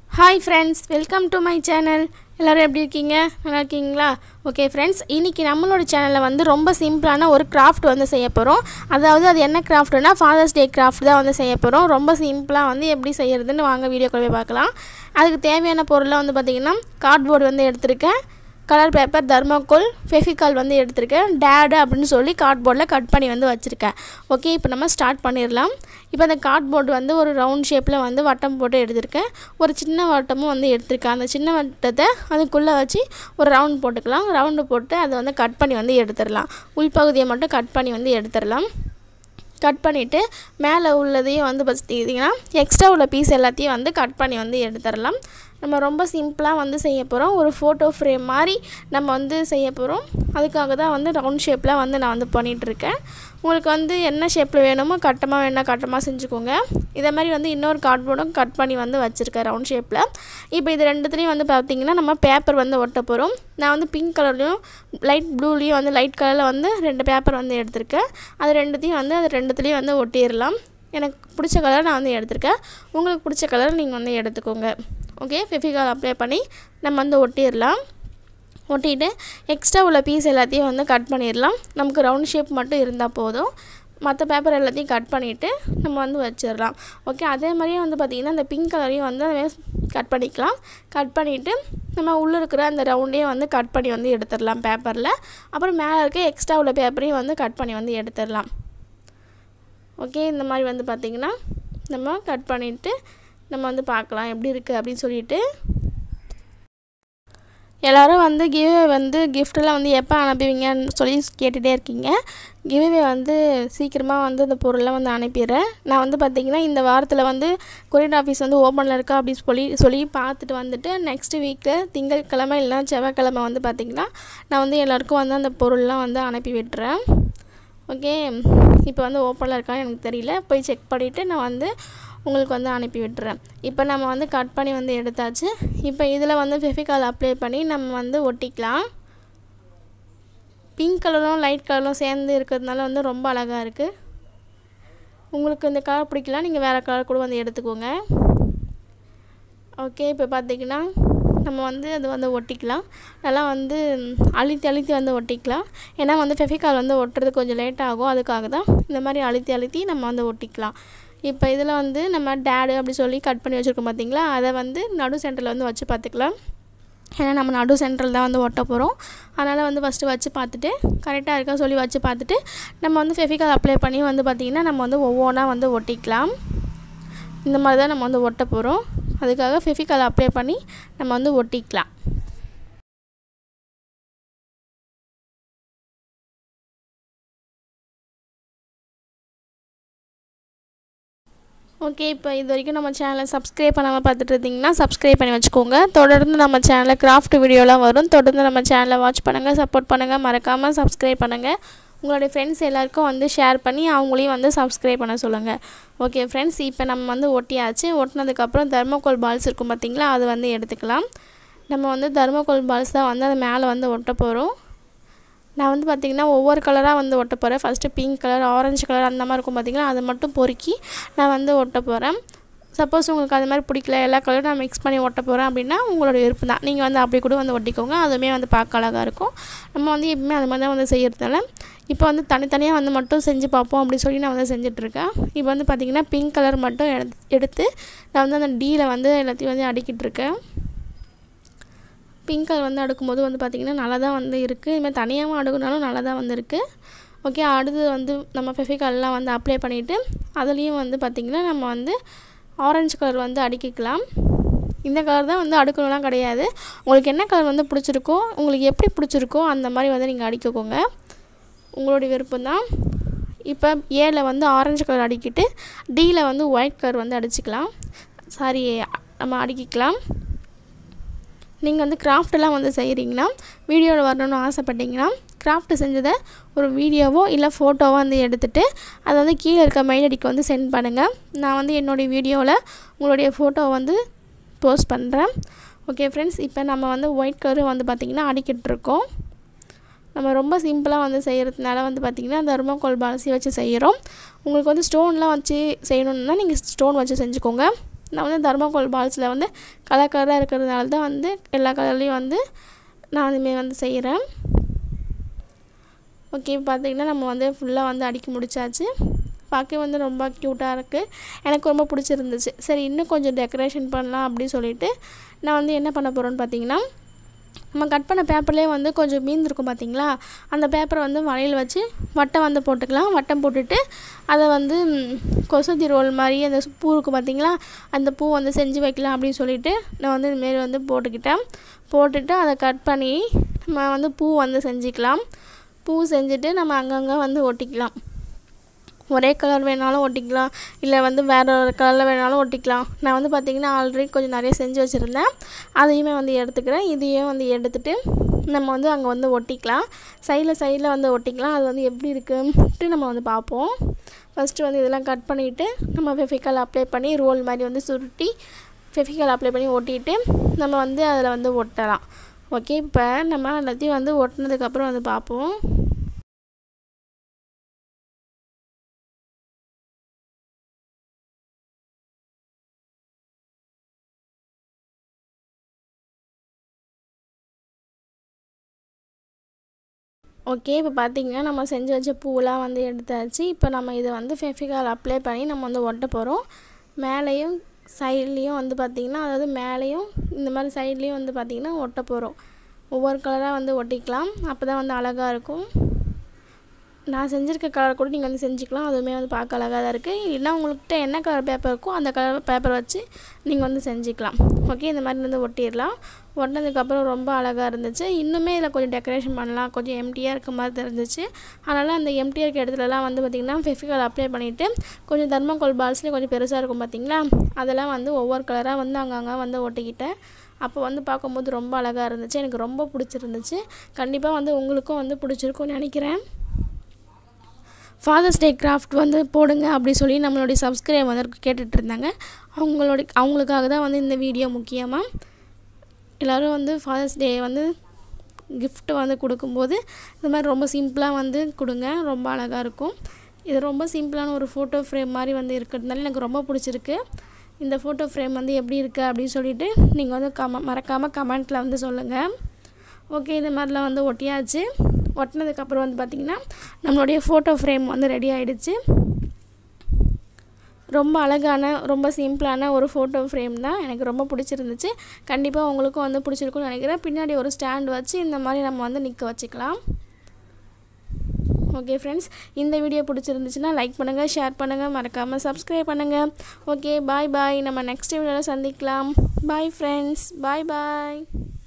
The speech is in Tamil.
hi friends welcome to my channel எல்லோரும் எப்படி இருக்கீங்க நல்லா இருக்கீங்களா ஓகே ஃப்ரெண்ட்ஸ் இன்றைக்கி நம்மளோட சேனலில் வந்து ரொம்ப சிம்பிளான ஒரு கிராஃப்ட் வந்து செய்ய போகிறோம் அதாவது அது என்ன கிராஃப்ட்னா ஃபாதர்ஸ் டே கிராஃப்ட் தான் வந்து செய்ய போகிறோம் ரொம்ப சிம்பிளாக வந்து எப்படி செய்கிறதுன்னு வாங்க வீடியோக்குள்ள போய் பார்க்கலாம் அதுக்கு தேவையான பொருளாக வந்து பார்த்திங்கன்னா கார்ட்போர்டு வந்து எடுத்திருக்கேன் கலர் பேப்பர் தர்மாக்கோல் ஃபெஃபிகால் வந்து எடுத்திருக்கேன் டேடு அப்படின்னு சொல்லி கார்ட்போர்டில் கட் பண்ணி வந்து வச்சுருக்கேன் ஓகே இப்போ நம்ம ஸ்டார்ட் பண்ணிடலாம் இப்போ அந்த கார்ட்போர்டு வந்து ஒரு ரவுண்ட் ஷேப்பில் வந்து வட்டம் போட்டு எடுத்திருக்கேன் ஒரு சின்ன வட்டமும் வந்து எடுத்திருக்கேன் அந்த சின்ன வட்டத்தை அதுக்குள்ளே வச்சு ஒரு ரவுண்ட் போட்டுக்கலாம் ரவுண்டு போட்டு அதை வந்து கட் பண்ணி வந்து எடுத்துடலாம் உள்பகுதியை மட்டும் கட் பண்ணி வந்து எடுத்துடலாம் கட் பண்ணிவிட்டு மேலே உள்ளதையும் வந்து பார்த்திங்கன்னா எக்ஸ்ட்ரா உள்ள பீஸ் எல்லாத்தையும் வந்து கட் பண்ணி வந்து எடுத்துடலாம் நம்ம ரொம்ப சிம்பிளாக வந்து செய்ய போகிறோம் ஒரு ஃபோட்டோ ஃப்ரேம் மாதிரி நம்ம வந்து செய்ய போகிறோம் அதுக்காக தான் வந்து ரவுண்ட் ஷேப்பில் வந்து நான் வந்து பண்ணிகிட்ருக்கேன் உங்களுக்கு வந்து என்ன ஷேப்பில் வேணுமோ கட்டமாக வேணால் கட்டமாக செஞ்சுக்கோங்க இதே மாதிரி வந்து இன்னொரு கார்ட்போர்டும் கட் பண்ணி வந்து வச்சுருக்கேன் ரவுண்ட் ஷேப்பில் இப்போ இது ரெண்டுத்துலேயும் வந்து பார்த்திங்கன்னா நம்ம பேப்பர் வந்து ஒட்ட போகிறோம் நான் வந்து பிங்க் கலர்லேயும் லைட் ப்ளூலேயும் வந்து லைட் கலரில் வந்து ரெண்டு பேப்பர் வந்து எடுத்திருக்கேன் அது ரெண்டுத்தையும் வந்து அது ரெண்டுத்துலேயும் வந்து ஒட்டிடலாம் எனக்கு பிடிச்ச கலர் நான் வந்து எடுத்திருக்கேன் உங்களுக்கு பிடிச்ச கலர் நீங்கள் வந்து எடுத்துக்கோங்க ஓகே ஃபெஃபிகால் அப்ளை பண்ணி நம்ம வந்து ஒட்டிடலாம் ஒட்டிட்டு எக்ஸ்ட்ரா உள்ள பீஸ் எல்லாத்தையும் வந்து கட் பண்ணிடலாம் நமக்கு ரவுண்ட் ஷேப் மட்டும் இருந்தால் போதும் மற்ற பேப்பர் எல்லாத்தையும் கட் பண்ணிவிட்டு நம்ம வந்து வச்சிடலாம் ஓகே அதே மாதிரியே வந்து பார்த்திங்கன்னா இந்த பிங்க் கலரையும் வந்து கட் பண்ணிக்கலாம் கட் பண்ணிவிட்டு நம்ம உள்ளே இருக்கிற அந்த ரவுண்டையும் வந்து கட் பண்ணி வந்து எடுத்துடலாம் பேப்பரில் அப்புறம் மேலே இருக்க எக்ஸ்ட்ரா உள்ள பேப்பரையும் வந்து கட் பண்ணி வந்து எடுத்துடலாம் ஓகே இந்த மாதிரி வந்து பார்த்திங்கன்னா நம்ம கட் பண்ணிவிட்டு நம்ம வந்து பார்க்கலாம் எப்படி இருக்குது அப்படின்னு சொல்லிட்டு எல்லோரும் வந்து கிவ்வே வந்து கிஃப்டெல்லாம் வந்து எப்போ அனுப்புவீங்கன்னு சொல்லி கேட்டுகிட்டே இருக்கீங்க கிவ்வே வந்து சீக்கிரமாக வந்து இந்த பொருளெலாம் வந்து அனுப்பிடுறேன் நான் வந்து பார்த்திங்கன்னா இந்த வாரத்தில் வந்து கொரியர் ஆஃபீஸ் வந்து ஓப்பனில் இருக்கா அப்படின்னு சொல்லி சொல்லி பார்த்துட்டு வந்துட்டு நெக்ஸ்ட் வீக்கில் திங்கட்கிழமை இல்லைனா செவ்வாய்க்கிழமை வந்து பார்த்திங்கன்னா நான் வந்து எல்லாேருக்கும் வந்து அந்த பொருள்லாம் வந்து அனுப்பி விட்டுறேன் ஓகே இப்போ வந்து ஓப்பனில் இருக்கான்னு எனக்கு தெரியல போய் செக் பண்ணிவிட்டு நான் வந்து உங்களுக்கு வந்து அனுப்பி விட்டுறேன் இப்போ நம்ம வந்து கட் பண்ணி வந்து எடுத்தாச்சு இப்போ இதில் வந்து ஃபெஃபிகால் அப்ளை பண்ணி நம்ம வந்து ஒட்டிக்கலாம் பிங்க் கலரும் லைட் கலரும் சேர்ந்து இருக்கிறதுனால வந்து ரொம்ப அழகாக இருக்குது உங்களுக்கு இந்த கலர் பிடிக்கலாம் நீங்கள் வேறு கலர் கூட வந்து எடுத்துக்கோங்க ஓகே இப்போ பார்த்திங்கன்னா நம்ம வந்து அது வந்து ஒட்டிக்கலாம் நல்லா வந்து அழுத்தி அழுத்தி வந்து ஒட்டிக்கலாம் ஏன்னா வந்து ஃபெஃபிகால் வந்து ஒட்டுறது கொஞ்சம் லேட் ஆகும் அதுக்காக தான் இந்த மாதிரி அழுத்தி அழுத்தி நம்ம வந்து ஒட்டிக்கலாம் இப்போ இதில் வந்து நம்ம டேடு அப்படி சொல்லி கட் பண்ணி வச்சுருக்கோம் பார்த்திங்களா அதை வந்து நடு சென்டரில் வந்து வச்சு பார்த்துக்கலாம் ஏன்னா நம்ம நடு சென்டரில் தான் வந்து ஒட்ட போகிறோம் அதனால் வந்து ஃபஸ்ட்டு வச்சு பார்த்துட்டு கரெக்டாக இருக்கா சொல்லி வச்சு பார்த்துட்டு நம்ம வந்து ஃபெஃபிகால் அப்ளை பண்ணி வந்து பார்த்திங்கன்னா நம்ம வந்து ஒவ்வொன்றா வந்து ஒட்டிக்கலாம் இந்த மாதிரி தான் நம்ம வந்து ஒட்ட போகிறோம் அதுக்காக ஃபெஃபிகால் அப்ளை பண்ணி நம்ம வந்து ஒட்டிக்கலாம் ஓகே இப்போ இது வரைக்கும் நம்ம சேனலை சப்ஸ்கிரைப் பண்ணாமல் பார்த்துட்டு இருந்தீங்கன்னா சப்ஸ்கிரைப் பண்ணி வச்சுக்கோங்க தொடர்ந்து நம்ம சேனலில் கிராஃப்ட் வீடியோலாம் வரும் தொடர்ந்து நம்ம சேனலை வாட்ச் பண்ணுங்கள் சப்போர்ட் பண்ணுங்கள் மறக்காமல் சப்ஸ்கிரைப் பண்ணுங்கள் உங்களுடைய ஃப்ரெண்ட்ஸ் எல்லாருக்கும் வந்து ஷேர் பண்ணி அவங்களையும் வந்து சப்ஸ்கிரைப் பண்ண சொல்லுங்கள் ஓகே ஃப்ரெண்ட்ஸ் இப்போ நம்ம வந்து ஒட்டியாச்சு ஒட்டினதுக்கப்புறம் தர்மோகோல் பால்ஸ் இருக்கும் பார்த்திங்களா அது வந்து எடுத்துக்கலாம் நம்ம வந்து தர்மோகோல் பால்ஸ் தான் வந்து அது மேலே வந்து ஒட்ட போகிறோம் நான் வந்து பார்த்திங்கன்னா ஒவ்வொரு கலராக வந்து ஒட்ட போகிறேன் first pink colour orange colour அந்த மாதிரி இருக்கும் பார்த்திங்கன்னா அதை மட்டும் பொறுக்கி நான் வந்து ஒட்ட போகிறேன் சப்போஸ் உங்களுக்கு அது மாதிரி பிடிக்கல எல்லா கலரும் நான் மிக்ஸ் பண்ணி ஒட்ட போகிறேன் அப்படின்னா உங்களோட விருப்பம் தான் நீங்கள் வந்து அப்படி கூட வந்து ஒட்டிக்கோங்க அதுவுமே வந்து பார்க்க அழகாக இருக்கும் நம்ம வந்து எப்பவுமே அது மாதிரி தான் வந்து செய்கிறதால இப்போ வந்து தனித்தனியாக வந்து மட்டும் செஞ்சு பார்ப்போம் அப்படின்னு சொல்லி நான் வந்து செஞ்சிட்ருக்கேன் இப்போ வந்து பார்த்திங்கன்னா பிங்க் கலர் மட்டும் எடுத்து நான் வந்து அந்த டீயில் வந்து எல்லாத்தையும் வந்து அடிக்கிட்டு இருக்கேன் பிங்க் கலர் வந்து அடுக்கும்போது வந்து பார்த்திங்கன்னா நல்லா தான் வந்து இருக்குது இதுமாதிரி தனியாகவும் அடுக்குனாலும் நல்லா தான் வந்து இருக்குது ஓகே அடுத்து வந்து நம்ம ஃபெஃபிகால்லாம் வந்து அப்ளை பண்ணிவிட்டு அதுலேயும் வந்து பார்த்திங்கன்னா நம்ம வந்து ஆரஞ்சு கலர் வந்து அடிக்கிக்கலாம் இந்த கலர் தான் வந்து அடுக்கணும்லாம் கிடையாது உங்களுக்கு என்ன கலர் வந்து பிடிச்சிருக்கோ உங்களுக்கு எப்படி பிடிச்சிருக்கோ அந்த மாதிரி வந்து நீங்கள் அடிக்கோங்க உங்களுடைய விருப்பம் தான் இப்போ ஏல வந்து ஆரஞ்சு கலர் அடிக்கிட்டு டியில் வந்து ஒயிட் கலர் வந்து அடிச்சுக்கலாம் சாரி நம்ம அடிக்கிக்கலாம் நீங்கள் வந்து கிராஃப்டெல்லாம் வந்து செய்கிறீங்கன்னா வீடியோவில் வரணும்னு ஆசைப்பட்டீங்கன்னா கிராஃப்ட் செஞ்சதை ஒரு வீடியோவோ இல்லை ஃபோட்டோவோ வந்து எடுத்துகிட்டு அதை வந்து கீழே இருக்க மெயில் ஐடிக்கு வந்து சென்ட் பண்ணுங்கள் நான் வந்து என்னுடைய வீடியோவில் உங்களுடைய ஃபோட்டோ வந்து போஸ்ட் பண்ணுறேன் ஓகே ஃப்ரெண்ட்ஸ் இப்போ நம்ம வந்து ஒயிட் கலரும் வந்து பார்த்திங்கன்னா அடிக்கிட்டுருக்கோம் நம்ம ரொம்ப சிம்பிளாக வந்து செய்கிறதுனால வந்து பார்த்திங்கன்னா தர்மோகோல் பாலசி வச்சு செய்கிறோம் உங்களுக்கு வந்து ஸ்டோன்லாம் வச்சு செய்யணுன்னா நீங்கள் ஸ்டோன் வச்சு செஞ்சுக்கோங்க நான் வந்து தர்மாக்கோல் பால்ஸில் வந்து கலர் கலராக இருக்கிறதுனால தான் வந்து எல்லா கலர்லேயும் வந்து நான் அதுமாரி வந்து செய்கிறேன் ஓகே பார்த்திங்கன்னா நம்ம வந்து ஃபுல்லாக வந்து அடுக்கி முடிச்சாச்சு பார்க்க வந்து ரொம்ப க்யூட்டாக இருக்குது எனக்கு ரொம்ப பிடிச்சிருந்துச்சு சரி இன்னும் கொஞ்சம் டெக்கரேஷன் பண்ணலாம் அப்படின்னு சொல்லிட்டு நான் வந்து என்ன பண்ண போகிறேன்னு பார்த்தீங்கன்னா நம்ம கட் பண்ண பேப்பர்லேயே வந்து கொஞ்சம் மீந்திருக்கும் பார்த்தீங்களா அந்த பேப்பரை வந்து வளையல் வச்சு வட்டம் வந்து போட்டுக்கலாம் வட்டம் போட்டுட்டு அதை வந்து ம், கொசுத்தி ரோல் மாதிரி அந்த பூ இருக்கும் பார்த்தீங்களா அந்த பூ வந்து செஞ்சு வைக்கலாம் அப்படின்னு சொல்லிட்டு நான் வந்து இதுமாரி வந்து போட்டுக்கிட்டேன் போட்டுட்டு அதை கட் பண்ணி நம்ம வந்து பூ வந்து செஞ்சுக்கலாம் பூ செஞ்சுட்டு நம்ம அங்கங்கே வந்து ஒட்டிக்கலாம் ஒரே கலர் வேணாலும் ஒட்டிக்கலாம் இல்லை வந்து வேறு ஒரு கலரில் வேணாலும் ஒட்டிக்கலாம் நான் வந்து பார்த்திங்கன்னா ஆல்ரெடி கொஞ்சம் நிறைய செஞ்சு வச்சுருந்தேன் அதையுமே வந்து எடுத்துக்கிறேன் இதையும் வந்து எடுத்துகிட்டு நம்ம வந்து அங்கே வந்து ஒட்டிக்கலாம் சைடில் சைடில் வந்து ஒட்டிக்கலாம் அது வந்து எப்படி இருக்குன்ட்டு நம்ம வந்து பார்ப்போம் ஃபஸ்ட்டு வந்து இதெல்லாம் கட் பண்ணிவிட்டு நம்ம ஃபெஃபிக்கால் அப்ளை பண்ணி ரோல் மாதிரி வந்து சுருட்டி ஃபெஃபிக்கால் அப்ளை பண்ணி ஒட்டிட்டு நம்ம வந்து அதில் வந்து ஒட்டலாம் ஓகே இப்போ நம்ம எல்லாத்தையும் வந்து ஒட்டினதுக்கப்புறம் வந்து பார்ப்போம் ஓகே இப்போ பார்த்தீங்கன்னா நம்ம செஞ்சு வச்ச பூவெலாம் வந்து எடுத்தாச்சு இப்போ நம்ம இதை வந்து ஃபெஃபிகால் அப்ளை பண்ணி நம்ம வந்து ஒட்ட போகிறோம் மேலேயும் சைட்லேயும் வந்து பார்த்திங்கன்னா அதாவது மேலேயும் இந்த மாதிரி சைட்லேயும் வந்து பார்த்திங்கன்னா ஒட்ட போகிறோம் ஒவ்வொரு கலராக வந்து ஒட்டிக்கலாம் அப்போ தான் வந்து அழகாக இருக்கும் நான் செஞ்சுருக்க கலர் கூட நீங்கள் வந்து செஞ்சுக்கலாம் அதுவுமே வந்து பார்க்க அழகாக தான் இருக்குது இல்லைன்னா உங்கள்கிட்ட என்ன கலர் பேப்பர் இருக்கோ அந்த கலர் பேப்பர் வச்சு நீங்கள் வந்து செஞ்சுக்கலாம் ஓகே இந்த மாதிரி வந்து ஒட்டிடலாம் ஒட்டினதுக்கப்புறம் ரொம்ப அழகாக இருந்துச்சு இன்னுமே இதில் கொஞ்சம் டெக்கரேஷன் பண்ணலாம் கொஞ்சம் எம்டியாக இருக்க மாதிரி தெரிஞ்சிச்சு அதனால் அந்த எம்டியாக இருக்க இடத்துலலாம் வந்து பார்த்திங்கன்னா ஃபெஃபிகால் அப்ளை பண்ணிவிட்டு கொஞ்சம் தர்மாக்கோல் பால்ஸ்லேயே கொஞ்சம் பெருசாக இருக்கும் பார்த்திங்களா அதெல்லாம் வந்து ஒவ்வொரு கலராக வந்து அங்கங்கே வந்து ஒட்டிக்கிட்டேன் அப்போ வந்து பார்க்கும்போது ரொம்ப அழகாக இருந்துச்சு எனக்கு ரொம்ப பிடிச்சிருந்துச்சு கண்டிப்பாக வந்து உங்களுக்கும் வந்து பிடிச்சிருக்கும்னு நினைக்கிறேன் ஃபாதர்ஸ் டே கிராஃப்ட் வந்து போடுங்க அப்படி சொல்லி நம்மளுடைய சப்ஸ்கிரைப் வந்து கேட்டுட்டு இருந்தாங்க அவங்களுடைய அவங்களுக்காக தான் வந்து இந்த வீடியோ முக்கியமாக எல்லோரும் வந்து ஃபாதர்ஸ் டே வந்து gift வந்து கொடுக்கும்போது இந்த மாதிரி ரொம்ப சிம்பிளாக வந்து கொடுங்க ரொம்ப அழகாக இருக்கும் இது ரொம்ப சிம்பிளான ஒரு ஃபோட்டோ ஃப்ரேம் மாதிரி வந்து இருக்கிறதுனால எனக்கு ரொம்ப பிடிச்சிருக்கு இந்த ஃபோட்டோ ஃப்ரேம் வந்து எப்படி இருக்குது அப்படின்னு சொல்லிட்டு நீங்கள் வந்து கம மறக்காமல் கமெண்ட்டில் வந்து சொல்லுங்கள் ஓகே இந்த மாதிரிலாம் வந்து ஒட்டியாச்சு ஒட்டினதுக்கப்புறம் வந்து பார்த்திங்கன்னா நம்மளுடைய ஃபோட்டோ ஃப்ரேம் வந்து ரெடி ஆகிடுச்சு ரொம்ப அழகான ரொம்ப சிம்பிளான ஒரு ஃபோட்டோ ஃப்ரேம் தான் எனக்கு ரொம்ப பிடிச்சிருந்துச்சு கண்டிப்பாக உங்களுக்கும் வந்து பிடிச்சிருக்கும்னு நினைக்கிறேன் பின்னாடி ஒரு ஸ்டாண்ட் வச்சு இந்த மாதிரி நம்ம வந்து நிற்க வச்சுக்கலாம் ஓகே ஃப்ரெண்ட்ஸ் இந்த வீடியோ பிடிச்சிருந்துச்சுன்னா லைக் பண்ணுங்கள் ஷேர் பண்ணுங்கள் மறக்காமல் சப்ஸ்கிரைப் பண்ணுங்கள் ஓகே பாய் பாய் நம்ம நெக்ஸ்ட் வீடியோவில் சந்திக்கலாம் பாய் ஃப்ரெண்ட்ஸ் பாய் பாய்